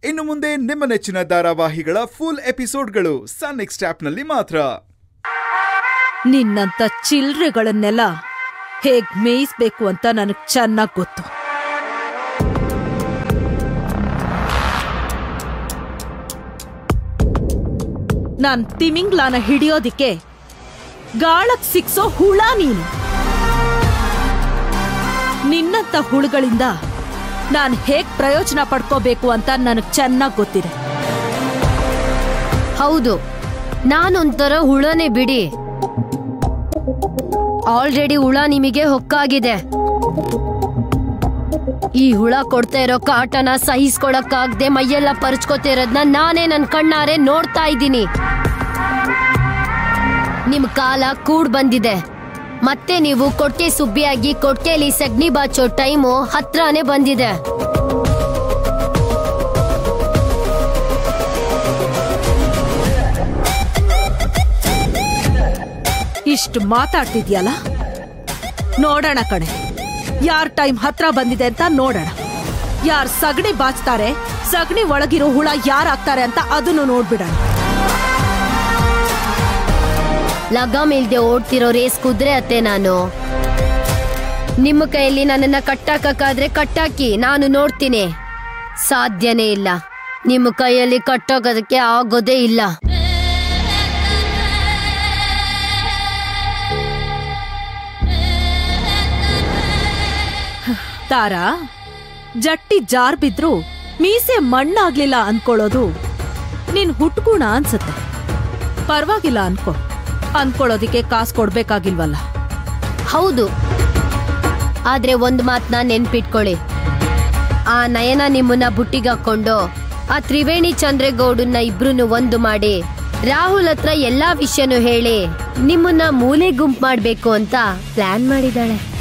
ಇನ್ನು ಮುಂದೆ ನಿಮ್ಮ ನೆಚ್ಚಿನ ಧಾರಾವಾಹಿಗಳ ಫುಲ್ ಎಪಿಸೋಡ್ಗಳು ಸನ್ ನೆಕ್ಸ್ಟ್ ಆಪ್ನಲ್ಲಿ ಮಾತ್ರ ನಿನ್ನಂತ ಚಿಲ್ರೆಗಳನ್ನೆಲ್ಲ ಹೇಗ್ ಮೇಯಿಸ್ಬೇಕು ಅಂತ ನನಗ್ ಚೆನ್ನಾಗ್ ಗೊತ್ತು ನಾನ್ ತಿಮಿಂಗ್ಲಾನ ಹಿಡಿಯೋದಿಕ್ಕೆ ಗಾಳಕ್ ಸಿಕ್ಸೋ ಹುಳ ನೀನು ನಿನ್ನಂತ ಹುಳುಗಳಿಂದ ನಾನ್ ಹೇಗ್ ಪ್ರಯೋಜನ ಪಡ್ಕೋಬೇಕು ಅಂತ ನನಗ್ ಚೆನ್ನಾಗ್ ಗೊತ್ತಿದೆ ಹೌದು ನಾನೊಂಥರ ಹುಳನೇ ಬಿಡಿ ಆಲ್ರೆಡಿ ಹುಳ ನಿಮಗೆ ಹೊಕ್ಕಾಗಿದೆ ಈ ಹುಳ ಕೊಡ್ತಾ ಇರೋ ಕಾಟನ ಸಹಿಸ್ಕೊಳಕ್ಕಾಗ್ದೆ ಮೈಯೆಲ್ಲ ಪರ್ಚ್ಕೋತಿರೋದ್ನ ನಾನೇ ನನ್ ಕಣ್ಣಾರೆ ನೋಡ್ತಾ ಇದ್ದೀನಿ ನಿಮ್ ಕಾಲ ಕೂಡ್ ಬಂದಿದೆ ಮತ್ತೆ ನೀವು ಕೊಟ್ಟೆ ಸುಬ್ಬಿಯಾಗಿ ಕೊಟ್ಟೆಲಿ ಸಗ್ನಿ ಬಾಚೋ ಟೈಮು ಹತ್ರನೇ ಬಂದಿದೆ ಇಷ್ಟು ಮಾತಾಡ್ತಿದ್ಯಲ್ಲ ನೋಡೋಣ ಕಣೆ ಯಾರ್ ಟೈಮ್ ಹತ್ರ ಬಂದಿದೆ ಅಂತ ನೋಡೋಣ ಯಾರ್ ಸಗಣಿ ಬಾಚ್ತಾರೆ ಸಗಣಿ ಒಳಗಿರೋ ಹುಳ ಯಾರಾಗ್ತಾರೆ ಅಂತ ಅದನ್ನು ನೋಡ್ಬಿಡೋಣ ಲಗಾಮ್ ಇಲ್ದೆ ಓಡ್ತಿರೋ ರೇಸ್ ಕುದ್ರೆ ಅತ್ತೆ ನಾನು ನಿಮ್ಮ ಕೈಯಲ್ಲಿ ನನ್ನನ್ನ ಕಟ್ಟಾಕಕ್ಕಾದ್ರೆ ಕಟ್ಟಾಕಿ ನಾನು ನೋಡ್ತೀನಿ ಸಾಧ್ಯನೇ ಇಲ್ಲ ನಿಮ್ಮ ಕೈಯಲ್ಲಿ ಕಟ್ಟೋಗೋದಕ್ಕೆ ಆಗೋದೇ ಇಲ್ಲ ತಾರಾ ಜಟ್ಟಿ ಜಾರ್ ಬಿದ್ರು ಮೀಸೆ ಮಣ್ಣಾಗ್ಲಿಲ್ಲ ಅನ್ಕೊಳ್ಳೋದು ನೀನ್ ಹುಟ್ಗುಣ ಅನ್ಸತ್ತೆ ಪರವಾಗಿಲ್ಲ ಅನ್ಕೋ ಅನ್ಕೊಳ್ಳೋದಿಕ್ಕೆ ಕಾಸು ಕೊಡ್ಬೇಕಾಗಿಲ್ವಲ್ಲ ಹೌದು ಆದ್ರೆ ಒಂದ್ ಮಾತ್ನ ನೆನ್ಪಿಟ್ಕೊಳ್ಳಿ ಆ ನಯನ ನಿಮ್ಮನ್ನ ಬುಟ್ಟಿಗಾಕೊಂಡು ಆ ತ್ರಿವೇಣಿ ಚಂದ್ರೇಗೌಡನ್ನ ಇಬ್ರು ಒಂದು ಮಾಡಿ ರಾಹುಲ್ ಹತ್ರ ಎಲ್ಲಾ ವಿಷಯನೂ ಹೇಳಿ ನಿಮ್ಮನ್ನ ಮೂಲೆ ಗುಂಪು ಮಾಡ್ಬೇಕು ಅಂತ ಪ್ಲಾನ್ ಮಾಡಿದಾಳೆ